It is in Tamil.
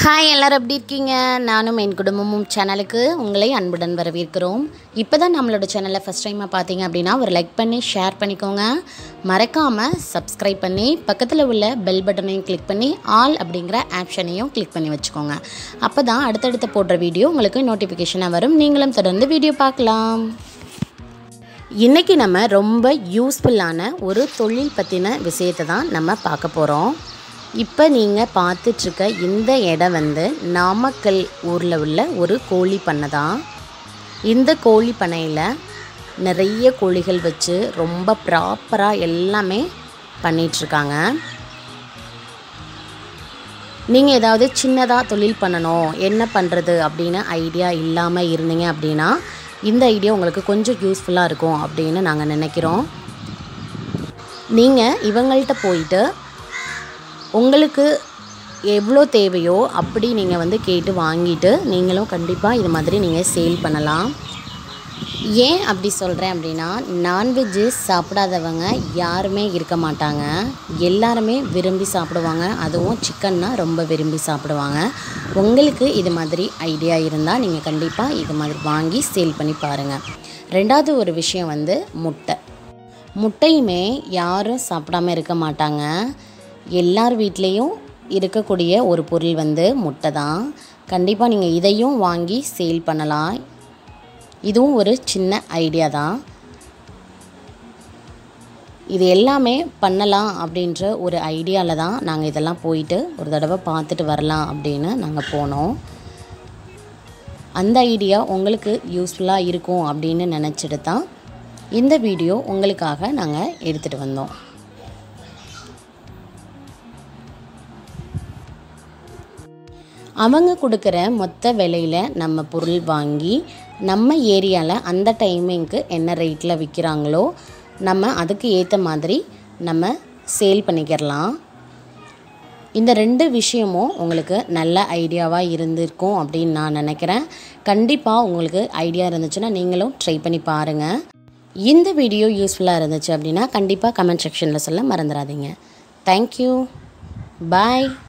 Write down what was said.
ஹாய் எல்லாரும் எப்படி இருக்கீங்க நானும் என் குடும்பமும் சேனலுக்கு உங்களை அன்புடன் வரவேற்கிறோம் இப்போ தான் நம்மளோட சேனலை ஃபஸ்ட் டைமாக பார்த்தீங்க அப்படின்னா ஒரு லைக் பண்ணி ஷேர் பண்ணிக்கோங்க மறக்காமல் சப்ஸ்கிரைப் பண்ணி பக்கத்தில் உள்ள பெல் பட்டனையும் கிளிக் பண்ணி ஆல் அப்படிங்கிற ஆப்ஷனையும் கிளிக் பண்ணி வச்சுக்கோங்க அப்போ தான் அடுத்தடுத்து போடுற வீடியோ உங்களுக்கு நோட்டிஃபிகேஷனாக வரும் நீங்களும் தொடர்ந்து வீடியோ பார்க்கலாம் இன்றைக்கி நம்ம ரொம்ப யூஸ்ஃபுல்லான ஒரு தொழில் பற்றின விஷயத்தை தான் நம்ம பார்க்க போகிறோம் இப்போ நீங்கள் பார்த்துட்ருக்க இந்த இடம் வந்து நாமக்கல் ஊரில் உள்ள ஒரு கோழி பண்ணை தான் இந்த கோழி பண்ணையில் நிறைய கோழிகள் வச்சு ரொம்ப ப்ராப்பராக எல்லாமே பண்ணிகிட்ருக்காங்க நீங்கள் ஏதாவது சின்னதாக தொழில் பண்ணணும் என்ன பண்ணுறது அப்படின்னு ஐடியா இல்லாமல் இருந்தீங்க அப்படின்னா இந்த ஐடியா உங்களுக்கு கொஞ்சம் யூஸ்ஃபுல்லாக இருக்கும் அப்படின்னு நாங்கள் நினைக்கிறோம் நீங்கள் இவங்கள்ட்ட போயிட்டு உங்களுக்கு எவ்வளோ தேவையோ அப்படி நீங்கள் வந்து கேட்டு வாங்கிட்டு நீங்களும் கண்டிப்பாக இது மாதிரி நீங்கள் சேல் பண்ணலாம் ஏன் அப்படி சொல்கிறேன் அப்படின்னா நான்வெஜ்ஜு சாப்பிடாதவங்க யாருமே இருக்க மாட்டாங்க எல்லாருமே விரும்பி சாப்பிடுவாங்க அதுவும் சிக்கன்னா ரொம்ப விரும்பி சாப்பிடுவாங்க உங்களுக்கு இது மாதிரி ஐடியா இருந்தால் நீங்கள் கண்டிப்பாக இது மாதிரி வாங்கி சேல் பண்ணி பாருங்கள் ரெண்டாவது ஒரு விஷயம் வந்து முட்டை முட்டையுமே யாரும் சாப்பிடாம இருக்க மாட்டாங்க எல்லார் வீட்லேயும் இருக்கக்கூடிய ஒரு பொருள் வந்து முட்டை தான் கண்டிப்பாக நீங்கள் இதையும் வாங்கி சேல் பண்ணலாம் இதுவும் ஒரு சின்ன ஐடியா தான் இது எல்லாமே பண்ணலாம் அப்படின்ற ஒரு ஐடியாவில் தான் நாங்கள் இதெல்லாம் போயிட்டு ஒரு தடவை பார்த்துட்டு வரலாம் அப்படின்னு நாங்கள் போனோம் அந்த ஐடியா உங்களுக்கு யூஸ்ஃபுல்லாக இருக்கும் அப்படின்னு நினச்சிட்டு தான் இந்த வீடியோ உங்களுக்காக நாங்கள் எடுத்துகிட்டு வந்தோம் அவங்க கொடுக்குற மொத்த விலையில் நம்ம பொருள் வாங்கி நம்ம ஏரியாவில் அந்த டைமிங்க்கு என்ன ரேட்டில் விற்கிறாங்களோ நம்ம அதுக்கு ஏற்ற மாதிரி நம்ம சேல் பண்ணிக்கிறலாம் இந்த ரெண்டு விஷயமும் உங்களுக்கு நல்ல ஐடியாவாக இருந்திருக்கும் அப்படின்னு நான் நினைக்கிறேன் கண்டிப்பாக உங்களுக்கு ஐடியா இருந்துச்சுன்னா நீங்களும் ட்ரை பண்ணி பாருங்கள் இந்த வீடியோ யூஸ்ஃபுல்லாக இருந்துச்சு அப்படின்னா கண்டிப்பாக கமெண்ட் செக்ஷனில் சொல்ல மறந்துடாதீங்க தேங்க்யூ பாய்